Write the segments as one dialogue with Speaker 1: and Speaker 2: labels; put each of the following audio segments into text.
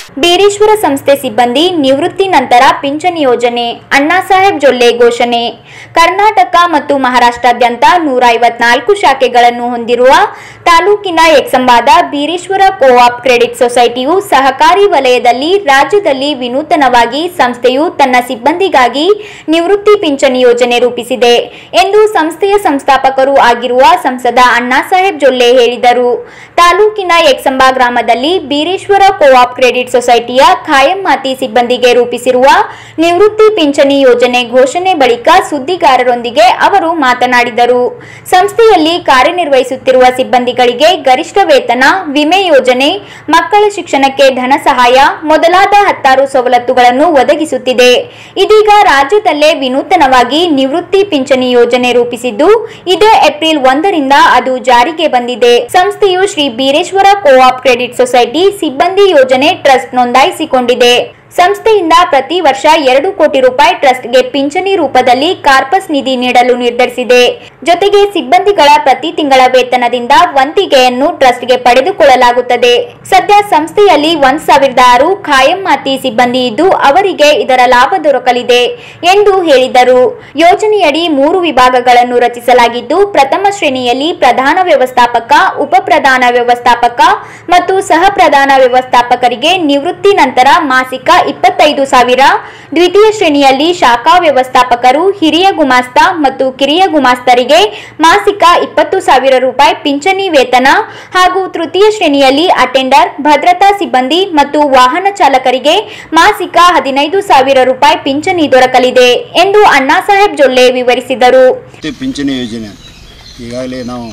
Speaker 1: ಬೀರೇಶ್ವರ ಸಂಸ್ಥೆ ಸಿಬ್ಬಂದಿ ನಿವೃತ್ತಿ ನಂತರ ಪಿಂಚಣಿ ಯೋಜನೆ ಅಣ್ಣಾಸಾಹೇಬ್ ಜೊಲ್ಲೆ ಘೋಷಣೆ ಕರ್ನಾಟಕ ಮತ್ತು ಮಹಾರಾಷ್ಟ್ರಾದ್ಯಂತ ನೂರ ಐವತ್ನಾಲ್ಕು ಶಾಖೆಗಳನ್ನು ಹೊಂದಿರುವ ತಾಲೂಕಿನ ಎಕ್ಸಂಬಾದ ಬೀರೇಶ್ವರ ಕೋಆಪ್ ಕ್ರೆಡಿಟ್ ಸೊಸೈಟಿಯು ಸಹಕಾರಿ ವಲಯದಲ್ಲಿ ರಾಜ್ಯದಲ್ಲಿ ವಿನೂತನವಾಗಿ ಸಂಸ್ಥೆಯು ತನ್ನ ಸಿಬ್ಬಂದಿಗಾಗಿ ನಿವೃತ್ತಿ ಪಿಂಚಣಿ ಯೋಜನೆ ರೂಪಿಸಿದೆ ಎಂದು ಸಂಸ್ಥೆಯ ಸಂಸ್ಥಾಪಕರು ಆಗಿರುವ ಸಂಸದ ಅಣ್ಣಾಸಾಹೇಬ್ ಜೊಲ್ಲೆ ಹೇಳಿದರು ತಾಲೂಕಿನ ಎಕ್ಸಂಬಾ ಗ್ರಾಮದಲ್ಲಿ ಬೀರೇಶ್ವರ ಕೋಆಪ್ ಕ್ರೆಡಿಟ್ ಸೊಸೈಟಿಯ ಖಾಯಂ ಮಾತಿ ಸಿಬ್ಬಂದಿಗೆ ರೂಪಿಸಿರುವ ನಿವೃತ್ತಿ ಪಿಂಚಣಿ ಯೋಜನೆ ಘೋಷಣೆ ಬಳಿಕ ಸುದ್ದಿಗಾರರೊಂದಿಗೆ ಅವರು ಮಾತನಾಡಿದರು ಸಂಸ್ಥೆಯಲ್ಲಿ ಕಾರ್ಯನಿರ್ವಹಿಸುತ್ತಿರುವ ಸಿಬ್ಬಂದಿಗಳಿಗೆ ಗರಿಷ್ಠ ವೇತನ ವಿಮೆ ಯೋಜನೆ ಮಕ್ಕಳ ಶಿಕ್ಷಣಕ್ಕೆ ಧನ ಸಹಾಯ ಮೊದಲಾದ ಹತ್ತಾರು ಸವಲತ್ತುಗಳನ್ನು ಒದಗಿಸುತ್ತಿದೆ ಇದೀಗ ರಾಜ್ಯದಲ್ಲೇ ವಿನೂತನವಾಗಿ ನಿವೃತ್ತಿ ಪಿಂಚಣಿ ಯೋಜನೆ ರೂಪಿಸಿದ್ದು ಇದೇ ಏಪ್ರಿಲ್ ಒಂದರಿಂದ ಅದು ಜಾರಿಗೆ ಬಂದಿದೆ ಸಂಸ್ಥೆಯು Shri Bireshwara coop credit society ಸಿಬ್ಬಂದಿ ಯೋಜನೆ ಟ್ರಸ್ಟ್ ನೋಂದಾಯಿಸಿಕೊಂಡಿದೆ ಸಂಸ್ಥೆಯಿಂದ ಪ್ರತಿ ವರ್ಷ ಎರಡು ಕೋಟಿ ರೂಪಾಯಿ ಟ್ರಸ್ಟ್ಗೆ ಪಿಂಚಣಿ ರೂಪದಲ್ಲಿ ಕಾರ್ಪಸ್ ನಿಧಿ ನೀಡಲು ನಿರ್ಧರಿಸಿದೆ ಜೊತೆಗೆ ಸಿಬ್ಬಂದಿಗಳ ಪ್ರತಿ ತಿಂಗಳ ವೇತನದಿಂದ ವಂತಿಗೆಯನ್ನು ಟ್ರಸ್ಟ್ಗೆ ಪಡೆದುಕೊಳ್ಳಲಾಗುತ್ತದೆ ಸದ್ಯ ಸಂಸ್ಥೆಯಲ್ಲಿ ಒಂದ್ ಸಾವಿರದ ಆರು ಖಾಯಂ ಮಾತಿ ಸಿಬ್ಬಂದಿ ಇದ್ದು ಅವರಿಗೆ ಇದರ ಲಾಭ ದೊರಕಲಿದೆ ಎಂದು ಹೇಳಿದರು ಯೋಜನೆಯಡಿ ಮೂರು ವಿಭಾಗಗಳನ್ನು ರಚಿಸಲಾಗಿದ್ದು ಪ್ರಥಮ ಶ್ರೇಣಿಯಲ್ಲಿ ಪ್ರಧಾನ ವ್ಯವಸ್ಥಾಪಕ ಉಪ ಪ್ರಧಾನ ವ್ಯವಸ್ಥಾಪಕ ಮತ್ತು ಸಹ ಪ್ರಧಾನ ವ್ಯವಸ್ಥಾಪಕರಿಗೆ ನಿವೃತ್ತಿ ನಂತರ ಮಾಸಿಕ ಇಪ್ಪತ್ತೈದು ಸಾವಿರ ದ್ವಿತೀಯ ಶ್ರೇಣಿಯಲ್ಲಿ ಶಾಖಾ ವ್ಯವಸ್ಥಾಪಕರು ಹಿರಿಯ ಗುಮಾಸ್ತ ಮತ್ತು ಕಿರಿಯ ಗುಮಾಸ್ತರಿಗೆ ಮಾಸಿಕ ಇಪ್ಪತ್ತು ಸಾವಿರ ರೂಪಾಯಿ ಪಿಂಚಣಿ ವೇತನ ಹಾಗೂ ತೃತೀಯ ಶ್ರೇಣಿಯಲ್ಲಿ ಅಟೆಂಡರ್ ಭದ್ರತಾ ಸಿಬ್ಬಂದಿ ಮತ್ತು ವಾಹನ ಚಾಲಕರಿಗೆ ಮಾಸಿಕ ಹದಿನೈದು ಸಾವಿರ ರೂಪಾಯಿ ಪಿಂಚಣಿ ದೊರಕಲಿದೆ ಎಂದು ಅಣ್ಣಾಸಾಹೇಬ್ ಜೊಲ್ಲೆ ವಿವರಿಸಿದರು
Speaker 2: ಮತ್ತೆ ಪಿಂಚಣಿ ಯೋಜನೆ ಈಗಾಗಲೇ ನಾವು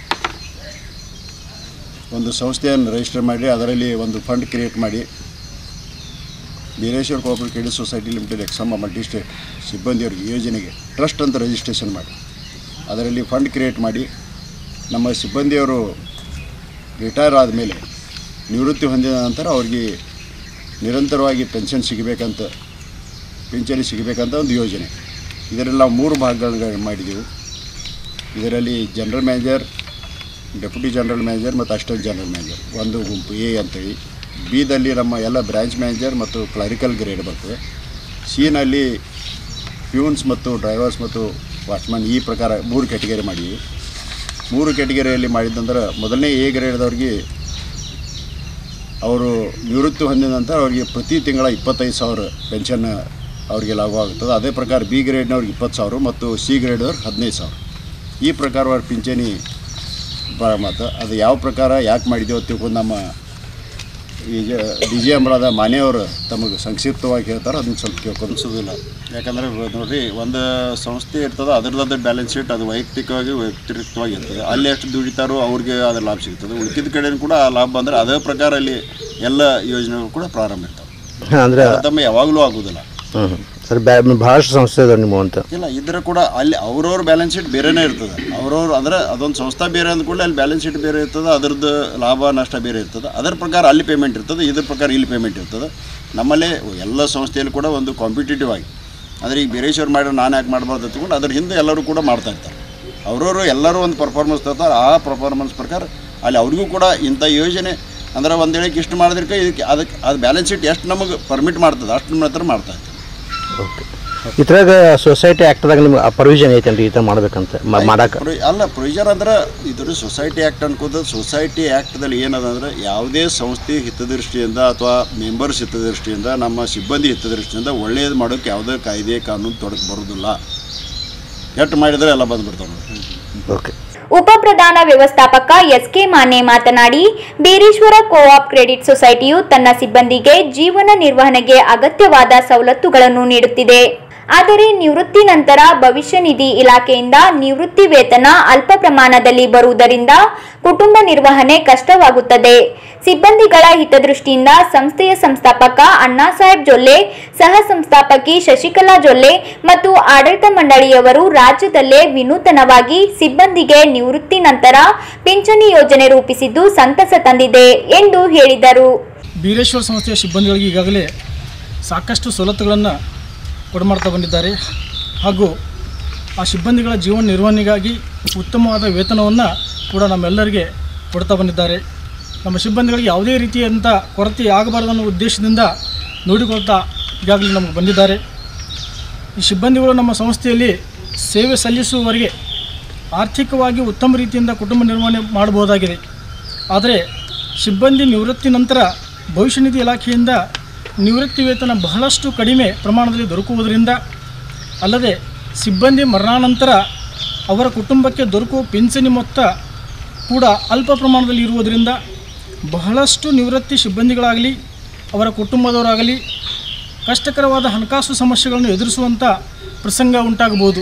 Speaker 2: ಒಂದು ಸಂಸ್ಥೆಯನ್ನು ರಿಜಿಸ್ಟರ್ ಮಾಡಿ ಅದರಲ್ಲಿ ಒಂದು ಫಂಡ್ ಕ್ರಿಯೇಟ್ ಮಾಡಿ Bireshwara cooperative credit society limited ಎಕ್ಸಮ್ಮ ಮಲ್ಟಿ ಸ್ಟೇಟ್ ಸಿಬ್ಬಂದಿಯವರಿಗೆ ಯೋಜನೆಗೆ ಟ್ರಸ್ಟ್ ಅಂತ ರಿಜಿಸ್ಟ್ರೇಷನ್ ಮಾಡಿ ಅದರಲ್ಲಿ ಫಂಡ್ ಕ್ರಿಯೇಟ್ ಮಾಡಿ ನಮ್ಮ ಸಿಬ್ಬಂದಿಯವರು ರಿಟೈರ್ ಆದಮೇಲೆ ನಿವೃತ್ತಿ ಹೊಂದಿದ ನಂತರ ಅವ್ರಿಗೆ ನಿರಂತರವಾಗಿ ಪೆನ್ಷನ್ ಸಿಗಬೇಕಂತ ಪಿಂಚಣಿ ಸಿಗಬೇಕಂತ ಒಂದು ಯೋಜನೆ ಇದರಲ್ಲಿ ನಾವು ಮೂರು ಭಾಗಗಳನ್ನು ಮಾಡಿದೆವು ಇದರಲ್ಲಿ general manager deputy general manager ಮತ್ತು ಅಸಿಸ್ಟೆಂಟ್ ಜನರಲ್ ಮ್ಯಾನೇಜರ್ ಒಂದು ಗುಂಪು ಎ ಅಂತೇಳಿ ಬಿದಲ್ಲಿ ನಮ್ಮ ಎಲ್ಲ ಬ್ರಾಂಚ್ ಮ್ಯಾನೇಜರ್ ಮತ್ತು ಕ್ಲರಿಕಲ್ ಗ್ರೇಡ್ ಬರ್ತದೆ ಸಿನಲ್ಲಿ ಪ್ಯೂನ್ಸ್ ಮತ್ತು ಡ್ರೈವರ್ಸ್ ಮತ್ತು ವಾಚ್ಮನ್ ಈ ಪ್ರಕಾರ ಮೂರು ಕ್ಯಾಟಗರಿ ಮಾಡಿದ್ವಿ ಮೂರು ಕ್ಯಾಟಗರಿಯಲ್ಲಿ ಮಾಡಿದ್ದಂದ್ರೆ ಮೊದಲನೇ ಎ ಗ್ರೇಡ್ದವ್ರಿಗೆ ಅವರು ನಿವೃತ್ತಿ ಹೊಂದಿದ ನಂತರ ಅವರಿಗೆ ಪ್ರತಿ ತಿಂಗಳ ಇಪ್ಪತ್ತೈದು ಸಾವಿರ ಪೆನ್ಷನ್ ಅವರಿಗೆ ಲಾಭವಾಗುತ್ತದೆ ಅದೇ ಪ್ರಕಾರ ಬಿ ಗ್ರೇಡ್ನವ್ರಿಗೆ ಇಪ್ಪತ್ತು ಸಾವಿರ ಮತ್ತು ಸಿ ಗ್ರೇಡ್ದವ್ರಿಗೆ ಹದಿನೈದು ಸಾವಿರ ಈ ಪ್ರಕಾರವಾದ ಪಿಂಚಣಿ ಮತ್ತು ಅದು ಯಾವ ಪ್ರಕಾರ ಯಾಕೆ ಮಾಡಿದೆವು ಅಂತ ತಿಳ್ಕೊಂಡು ನಮ್ಮ ಈಗ ಡಿ ಜಿ ಅಮರಾದ ಮಾನೆಯವರು ತಮಗೆ ಸಂಕ್ಷಿಪ್ತವಾಗಿ ಹೇಳ್ತಾರೆ ಅದನ್ನ ಸ್ವಲ್ಪ ಕೇಳ್ಕೊಂಡು
Speaker 3: ಅನಿಸೋದಿಲ್ಲ ಯಾಕಂದರೆ ನೋಡಿರಿ ಒಂದು ಸಂಸ್ಥೆ ಇರ್ತದೆ ಅದರದ್ದು ಬ್ಯಾಲೆನ್ಸ್ ಶೀಟ್ ಅದು ವೈಯಕ್ತಿಕವಾಗಿ ವ್ಯತಿರಿಕ್ತವಾಗಿ ಇರ್ತದೆ ಅಲ್ಲಿ ಎಷ್ಟು ದುಡಿತಾರೋ ಅವ್ರಿಗೆ ಅದ್ರ ಲಾಭ ಸಿಗ್ತದೆ ಉಳಿಕಿದ ಕಡೆನೂ ಕೂಡ ಆ ಲಾಭ ಬಂದರೆ ಅದೇ ಪ್ರಕಾರ ಅಲ್ಲಿ ಎಲ್ಲ ಯೋಜನೆಗಳು ಕೂಡ ಪ್ರಾರಂಭ ಇರ್ತವೆ
Speaker 4: ಅಂದರೆ
Speaker 3: ತಮ್ಮ ಯಾವಾಗಲೂ ಆಗೋದಿಲ್ಲ
Speaker 4: ಹ್ಞೂ ಸರ್ ಬ್ಯಾ ಭಾಳಷ್ಟು ಸಂಸ್ಥೆ ಇದಾವೆ ನಿಮ್ಮ ಅಂತ
Speaker 3: ಇಲ್ಲ ಇದ್ರೆ ಕೂಡ ಅಲ್ಲಿ ಅವ್ರವ್ರ ಬ್ಯಾಲೆನ್ಸ್ ಶೀಟ್ ಬೇರೆನೇ ಇರ್ತದೆ ಅವ್ರವ್ರು ಅಂದ್ರೆ ಅದೊಂದು ಸಂಸ್ಥೆ ಬೇರೆ ಅಂದ್ಕೂಡಲೇ ಅಲ್ಲಿ ಬ್ಯಾಲೆನ್ಸ್ ಶೀಟ್ ಬೇರೆ ಇರ್ತದೆ ಅದ್ರದ್ದು ಲಾಭ ನಷ್ಟ ಬೇರೆ ಇರ್ತದೆ ಅದರ ಪ್ರಕಾರ ಅಲ್ಲಿ ಪೇಮೆಂಟ್ ಇರ್ತದೆ ಇದ್ರ ಪ್ರಕಾರ ಇಲ್ಲಿ ಪೇಮೆಂಟ್ ಇರ್ತದೆ ನಮ್ಮಲ್ಲಿ ಎಲ್ಲ ಸಂಸ್ಥೆಯಲ್ಲಿ ಕೂಡ ಒಂದು ಕಾಂಪಿಟೇಟಿವ್ ಆಗಿ ಅಂದರೆ ಈಗ ಬೇರೇಶ್ವರ್ ಮಾಡಿ ನಾನು ಯಾಕೆ ಮಾಡಬಾರ್ದು ಅಂದ್ಕೊಂಡು ಅದ್ರ ಹಿಂದೆ ಎಲ್ಲರೂ ಕೂಡ ಮಾಡ್ತಾ ಇರ್ತಾರೆ ಅವ್ರವರು ಎಲ್ಲರೂ ಒಂದು ಪರ್ಫಾರ್ಮೆನ್ಸ್ ತರ್ತಾರೆ ಆ ಪರ್ಫಾರ್ಮೆನ್ಸ್ ಪ್ರಕಾರ ಅಲ್ಲಿ ಅವ್ರಿಗೂ ಕೂಡ ಇಂಥ ಯೋಜನೆ ಅಂದ್ರೆ ಒಂದು ಹೇಳಕ್ಕೆ ಇಷ್ಟು ಮಾಡಿದ್ರೆ ಇದಕ್ಕೆ ಅದಕ್ಕೆ ಅದು ಬ್ಯಾಲೆನ್ಸ್ ಶೀಟ್ ಎಷ್ಟು ನಮಗೆ ಪರ್ಮಿಟ್ ಮಾಡ್ತದೆ ಅಷ್ಟು ಮಾತ್ರ ಮಾಡ್ತಾ ಇರ್ತಾರೆ
Speaker 4: ಓಕೆ ಇದ್ರಾಗ ಸೊಸೈಟಿ ಆ್ಯಕ್ಟ್ದಾಗ ನಿಮ್ಗೆ ಪರ್ವಿಷನ್ ಐತೇನ್ರಿ ಈ ಥರ ಮಾಡ್ಬೇಕಂತ ಮಾಡಕ್ಕೆ
Speaker 3: ಪ್ರೊ- ಅಲ್ಲ ಪ್ರೊವಿಜನ್ ಅಂದ್ರೆ ಇದ್ರ ಸೊಸೈಟಿ ಆ್ಯಕ್ಟ್ ಅನ್ಕೋದು ಸೊಸೈಟಿ ಆ್ಯಕ್ಟ್ದಲ್ಲಿ ಏನದ ಅಂದ್ರೆ ಯಾವುದೇ ಸಂಸ್ಥೆ ಹಿತದೃಷ್ಟಿಯಿಂದ ಅಥವಾ ಮೆಂಬರ್ಸ್ ಹಿತದೃಷ್ಟಿಯಿಂದ ನಮ್ಮ ಸಿಬ್ಬಂದಿ ಹಿತದೃಷ್ಟಿಯಿಂದ ಒಳ್ಳೇದು ಮಾಡೋಕ್ಕೆ ಯಾವುದೇ ಕಾಯ್ದೆ ಕಾನೂನು ತೊಡಕು ಬರೋದಿಲ್ಲ ಎಷ್ಟು ಮಾಡಿದರೆ ಎಲ್ಲ ಬಂದ್ಬಿಡ್ತಾವೆ ನೋಡಿ
Speaker 4: ಓಕೆ
Speaker 1: ಉಪ ಪ್ರಧಾನ ವ್ಯವಸ್ಥಾಪಕ ಎಸ್ಕೆ ಮಾನೆ ಮಾತನಾಡಿ ಬೀರೇಶ್ವರ ಕೋಆಪ್ ಕ್ರೆಡಿಟ್ ಸೊಸೈಟಿಯು ತನ್ನ ಸಿಬ್ಬಂದಿಗೆ ಜೀವನ ನಿರ್ವಹಣೆಗೆ ಅಗತ್ಯವಾದ ಸವಲತ್ತುಗಳನ್ನು ನೀಡುತ್ತಿದೆ ಆದರೆ ನಿವೃತ್ತಿ ನಂತರ ಭವಿಷ್ಯ ನಿಧಿ ಇಲಾಖೆಯಿಂದ ನಿವೃತ್ತಿ ವೇತನ ಅಲ್ಪ ಪ್ರಮಾಣದಲ್ಲಿ ಬರುವುದರಿಂದ ಕುಟುಂಬ ನಿರ್ವಹಣೆ ಕಷ್ಟವಾಗುತ್ತದೆ ಸಿಬ್ಬಂದಿಗಳ ಹಿತದೃಷ್ಟಿಯಿಂದ ಸಂಸ್ಥೆಯ ಸಂಸ್ಥಾಪಕ ಅಣ್ಣಾಸಾಹೇಬ್ ಜೊಲ್ಲೆ ಸಹ ಸಂಸ್ಥಾಪಕಿ ಶಶಿಕಲಾ ಜೊಲ್ಲೆ ಮತ್ತು ಆಡಳಿತ ಮಂಡಳಿಯವರು ರಾಜ್ಯದಲ್ಲೇ ವಿನೂತನವಾಗಿ ಸಿಬ್ಬಂದಿಗೆ ನಿವೃತ್ತಿ ನಂತರ ಪಿಂಚಣಿ ಯೋಜನೆ ರೂಪಿಸಿದ್ದು ಸಂತಸ ತಂದಿದೆ ಎಂದು ಹೇಳಿದರು
Speaker 5: ಬೀರೇಶ್ವರ ಸಂಸ್ಥೆಯ ಸಿಬ್ಬಂದಿಗಳಿಗೆ ಈಗಾಗಲೇ ಸಾಕಷ್ಟು ಸವಲತ್ತುಗಳನ್ನು ಕೊಡಮಾಡ್ತಾ ಬಂದಿದ್ದಾರೆ ಹಾಗೂ ಆ ಸಿಬ್ಬಂದಿಗಳ ಜೀವನ ನಿರ್ವಹಣೆಗಾಗಿ ಉತ್ತಮವಾದ ವೇತನವನ್ನು ಕೂಡ ನಮ್ಮೆಲ್ಲರಿಗೆ ಕೊಡ್ತಾ ಬಂದಿದ್ದಾರೆ ನಮ್ಮ ಸಿಬ್ಬಂದಿಗಳಿಗೆ ಯಾವುದೇ ರೀತಿಯಾದಂಥ ಕೊರತೆ ಆಗಬಾರದು ಅನ್ನೋ ಉದ್ದೇಶದಿಂದ ನೋಡಿಕೊಳ್ತಾ ಈಗಾಗಲೇ ನಮಗೆ ಬಂದಿದ್ದಾರೆ ಈ ಸಿಬ್ಬಂದಿಗಳು ನಮ್ಮ ಸಂಸ್ಥೆಯಲ್ಲಿ ಸೇವೆ ಸಲ್ಲಿಸುವವರೆಗೆ ಆರ್ಥಿಕವಾಗಿ ಉತ್ತಮ ರೀತಿಯಿಂದ ಕುಟುಂಬ ನಿರ್ವಹಣೆ ಮಾಡಬಹುದಾಗಿದೆ ಆದರೆ ಸಿಬ್ಬಂದಿ ನಿವೃತ್ತಿ ನಂತರ ಭವಿಷ್ಯ ನಿಧಿ ಇಲಾಖೆಯಿಂದ ನಿವೃತ್ತಿ ವೇತನ ಬಹಳಷ್ಟು ಕಡಿಮೆ ಪ್ರಮಾಣದಲ್ಲಿ ದೊರಕುವುದರಿಂದ ಅಲ್ಲದೆ ಸಿಬ್ಬಂದಿ ಮರಣಾನಂತರ ಅವರ ಕುಟುಂಬಕ್ಕೆ ದೊರಕುವ ಪಿಂಚಣಿ ಮೊತ್ತ ಕೂಡ ಅಲ್ಪ ಪ್ರಮಾಣದಲ್ಲಿ ಇರುವುದರಿಂದ ಬಹಳಷ್ಟು ನಿವೃತ್ತಿ ಸಿಬ್ಬಂದಿಗಳಾಗಲಿ ಅವರ ಕುಟುಂಬದವರಾಗಲಿ ಕಷ್ಟಕರವಾದ ಹಣಕಾಸು ಸಮಸ್ಯೆಗಳನ್ನು ಎದುರಿಸುವಂಥ ಪ್ರಸಂಗ ಉಂಟಾಗಬಹುದು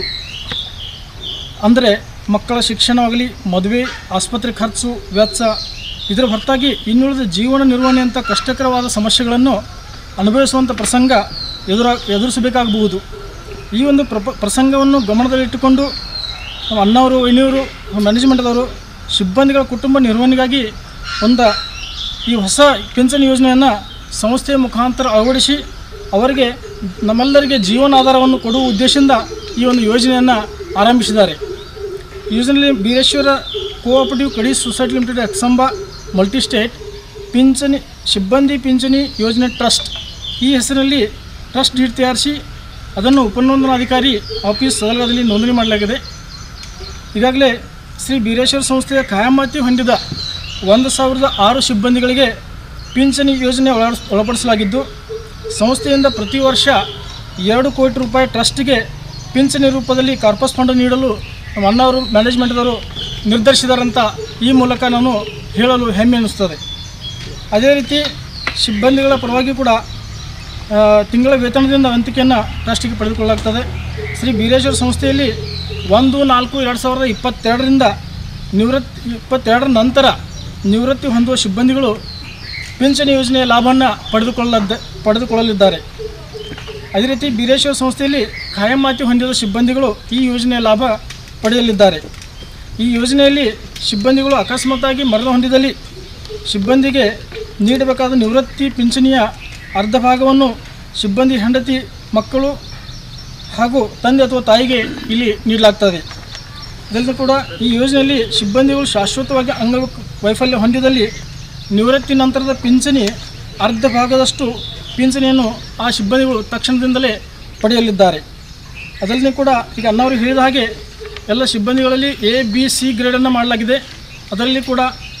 Speaker 5: ಅಂದರೆ ಮಕ್ಕಳ ಶಿಕ್ಷಣವಾಗಲಿ ಮದುವೆ ಆಸ್ಪತ್ರೆ ಖರ್ಚು ವೆಚ್ಚ ಇದರ ಹೊರತಾಗಿ ಇನ್ನುಳಿದ ಜೀವನ ನಿರ್ವಹಣೆಯಂಥ ಕಷ್ಟಕರವಾದ ಸಮಸ್ಯೆಗಳನ್ನು ಅನುಭವಿಸುವಂಥ ಪ್ರಸಂಗ ಎದುರ ಎದುರಿಸಬೇಕಾಗಬಹುದು ಈ ಒಂದು ಪ್ರಪ ಪ್ರಸಂಗವನ್ನು ಗಮನದಲ್ಲಿಟ್ಟುಕೊಂಡು ನಮ್ಮ ಅಣ್ಣವರು ಇನ್ನವರು ಮ್ಯಾನೇಜ್ಮೆಂಟ್ದವರು ಸಿಬ್ಬಂದಿಗಳ ಕುಟುಂಬ ನಿರ್ವಹಣೆಗಾಗಿ ಒಂದು ಈ ಹೊಸ ಪಿಂಚಣಿ ಯೋಜನೆಯನ್ನು ಸಂಸ್ಥೆಯ ಮುಖಾಂತರ ಅಳವಡಿಸಿ ಅವರಿಗೆ ನಮ್ಮೆಲ್ಲರಿಗೆ ಜೀವನಾಧಾರವನ್ನು ಕೊಡುವ ಉದ್ದೇಶದಿಂದ ಈ ಒಂದು ಯೋಜನೆಯನ್ನು ಆರಂಭಿಸಿದ್ದಾರೆ ಈ ಯೋಜನೆಯಲ್ಲಿ Bireshwara cooperative credit society limited ಎಕ್ಸಂಬ ಮಲ್ಟಿಸ್ಟೇಟ್ ಪಿಂಚಣಿ ಸಿಬ್ಬಂದಿ ಪಿಂಚಣಿ ಯೋಜನೆ ಟ್ರಸ್ಟ್ ಈ ಹೆಸರಿನಲ್ಲಿ ಟ್ರಸ್ಟ್ ಡೀಡ್ ತಯಾರಿಸಿ ಅದನ್ನು ಉಪನೋಂದನಾಧಿಕಾರಿ ಆಫೀಸ್ ಸದಲಗದಲ್ಲಿ ನೋಂದಣಿ ಮಾಡಲಾಗಿದೆ ಈಗಾಗಲೇ ಶ್ರೀ ಬೀರೇಶ್ವರ ಸಂಸ್ಥೆಯ ಖಾಯಮಾತಿ ಹೊಂದಿದ ಒಂದು ಸಾವಿರದ ಆರು ಸಿಬ್ಬಂದಿಗಳಿಗೆ ಪಿಂಚಣಿ ಯೋಜನೆ ಒಳಪಡಿಸ್ ಒಳಪಡಿಸಲಾಗಿದ್ದು ಸಂಸ್ಥೆಯಿಂದ ಪ್ರತಿ ವರ್ಷ ಎರಡು ಕೋಟಿ ರೂಪಾಯಿ ಟ್ರಸ್ಟ್ಗೆ ಪಿಂಚಣಿ ರೂಪದಲ್ಲಿ ಕಾರ್ಪಸ್ ಫಂಡ್ ನೀಡಲು ನಮ್ಮ ಅಣ್ಣವರು ಮ್ಯಾನೇಜ್ಮೆಂಟ್ದವರು ನಿರ್ಧರಿಸಿದಾರಂತ ಈ ಮೂಲಕ ನಾನು ಹೇಳಲು ಹೆಮ್ಮೆ ಅನ್ನಿಸ್ತದೆ ಅದೇ ರೀತಿ ಸಿಬ್ಬಂದಿಗಳ ಪರವಾಗಿ ಕೂಡ ಆ, ತಿಂಗಳ ವೇತನದಿಂದ ವಂತಿಕೆಯನ್ನು ಟ್ರಸ್ಟಿಗೆ ಪಡೆದುಕೊಳ್ಳಲಾಗ್ತದೆ ಶ್ರೀ ಬೀರೇಶ್ವರ ಸಂಸ್ಥೆಯಲ್ಲಿ ಒಂದು ನಾಲ್ಕು ಎರಡು ಸಾವಿರದ ಇಪ್ಪತ್ತೆರಡರಿಂದ ನಿವೃತ್ತಿ ಇಪ್ಪತ್ತೆರಡರ ನಂತರ ನಿವೃತ್ತಿ ಹೊಂದುವ ಸಿಬ್ಬಂದಿಗಳು ಪಿಂಚಣಿ ಯೋಜನೆಯ ಲಾಭವನ್ನು ಪಡೆದುಕೊಳ್ಳದ ಪಡೆದುಕೊಳ್ಳಲಿದ್ದಾರೆ ಅದೇ ರೀತಿ ಬೀರೇಶ್ವರ ಸಂಸ್ಥೆಯಲ್ಲಿ ಖಾಯಮಾತಿ ಹೊಂದಿದ ಸಿಬ್ಬಂದಿಗಳು ಈ ಯೋಜನೆಯ ಲಾಭ ಪಡೆಯಲಿದ್ದಾರೆ ಈ ಯೋಜನೆಯಲ್ಲಿ ಸಿಬ್ಬಂದಿಗಳು ಅಕಸ್ಮಾತ್ತಾಗಿ ಮರಣ ಹೊಂದಿದಲ್ಲಿ ಸಿಬ್ಬಂದಿಗೆ ನೀಡಬೇಕಾದ ನಿವೃತ್ತಿ ಪಿಂಚಣಿಯ ಅರ್ಧ ಭಾಗವನ್ನು ಸಿಬ್ಬಂದಿ ಹೆಂಡತಿ ಮಕ್ಕಳು ಹಾಗೂ ತಂದೆ ಅಥವಾ ತಾಯಿಗೆ ಇಲ್ಲಿ ನೀಡಲಾಗ್ತದೆ ಇದಲ್ಲದೆ ಕೂಡ ಈ ಯೋಜನೆಯಲ್ಲಿ ಸಿಬ್ಬಂದಿಗಳು ಶಾಶ್ವತವಾಗಿ ಅಂಗ ವೈಫಲ್ಯ ಹೊಂದಿದಲ್ಲಿ ನಿವೃತ್ತಿ ನಂತರದ ಪಿಂಚಣಿ ಅರ್ಧ ಭಾಗದಷ್ಟು ಪಿಂಚಣಿಯನ್ನು ಆ ಸಿಬ್ಬಂದಿಗಳು ತಕ್ಷಣದಿಂದಲೇ ಪಡೆಯಲಿದ್ದಾರೆ ಅದಲ್ಲದೆ ಕೂಡ ಈಗ ಅಣ್ಣವರು ಹೇಳಿದ ಹಾಗೆ ಎಲ್ಲ ಸಿಬ್ಬಂದಿಗಳಲ್ಲಿ ಎ ಬಿ ಸಿ ಗ್ರೇಡನ್ನು ಮಾಡಲಾಗಿದೆ ಅದರಲ್ಲಿ ಕೂಡ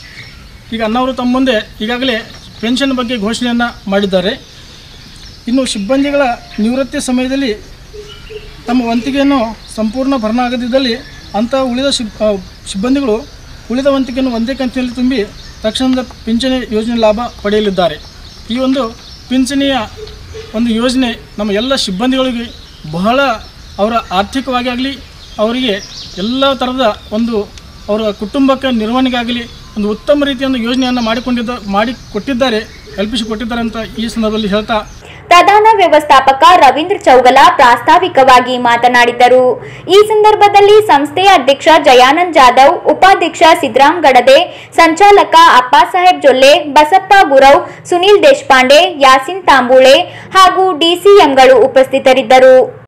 Speaker 5: ಈಗ ಅಣ್ಣವರು ತಮ್ಮ ಮುಂದೆ ಈಗಾಗಲೇ ಪೆನ್ಷನ್ ಬಗ್ಗೆ ಘೋಷಣೆಯನ್ನು ಮಾಡಿದ್ದಾರೆ ಇನ್ನು ಸಿಬ್ಬಂದಿಗಳ ನಿವೃತ್ತಿ ಸಮಯದಲ್ಲಿ ತಮ್ಮ ವಂತಿಗೆಯನ್ನು ಸಂಪೂರ್ಣ ಭರಣ ಆಗದಿದ್ದಲ್ಲಿ ಅಂಥ ಉಳಿದ ಸಿಬ್ ಆ, ಸಿಬ್ಬಂದಿಗಳು ಉಳಿದ ವಂತಿಗೆಯನ್ನು ಒಂದೇ ಕಂತಿನಲ್ಲಿ ತುಂಬಿ ತಕ್ಷಣದ ಪಿಂಚಣಿ ಯೋಜನೆ ಲಾಭ ಪಡೆಯಲಿದ್ದಾರೆ ಈ ಒಂದು ಪಿಂಚಣಿಯ ಒಂದು ಯೋಜನೆ ನಮ್ಮ ಎಲ್ಲ ಸಿಬ್ಬಂದಿಗಳಿಗೆ ಬಹಳ ಅವರ ಆರ್ಥಿಕವಾಗಿ ಆಗಲಿ ಅವರಿಗೆ ಎಲ್ಲ ಥರದ ಒಂದು ಅವರ ಕುಟುಂಬಕ್ಕೆ ನಿರ್ವಹಣೆಗಾಗಲಿ ಒಂದು ಉತ್ತಮ ರೀತಿಯ ಒಂದು ಯೋಜನೆಯನ್ನು ಮಾಡಿಕೊಂಡಿದ್ದ ಮಾಡಿಕೊಟ್ಟಿದ್ದಾರೆ ಕಲ್ಪಿಸಿಕೊಟ್ಟಿದ್ದಾರೆ ಅಂತ ಈ ಸಂದರ್ಭದಲ್ಲಿ ಹೇಳ್ತಾ
Speaker 1: ಪ್ರಧಾನ ವ್ಯವಸ್ಥಾಪಕ ರವೀಂದ್ರ ಚೌಗಲ ಪ್ರಾಸ್ತಾವಿಕವಾಗಿ ಮಾತನಾಡಿದರು ಈ ಸಂದರ್ಭದಲ್ಲಿ ಸಂಸ್ಥೆಯ ಅಧ್ಯಕ್ಷ ಜಯಾನಂದ್ ಜಾಧವ್ ಉಪಾಧ್ಯಕ್ಷ ಸಿದ್ದರಾಮ್ ಗಡದೆ ಸಂಚಾಲಕ ಅಪ್ಪಾಸಾಹೇಬ್ ಜೊಲ್ಲೆ ಬಸಪ್ಪ ಗುರವ್ ಸುನೀಲ್ ದೇಶಪಾಂಡೆ ಯಾಸಿನ್ ತಾಂಬೂಳೆ ಹಾಗೂ ಡಿಸಿಎಂಗಳು ಉಪಸ್ಥಿತರಿದ್ದರು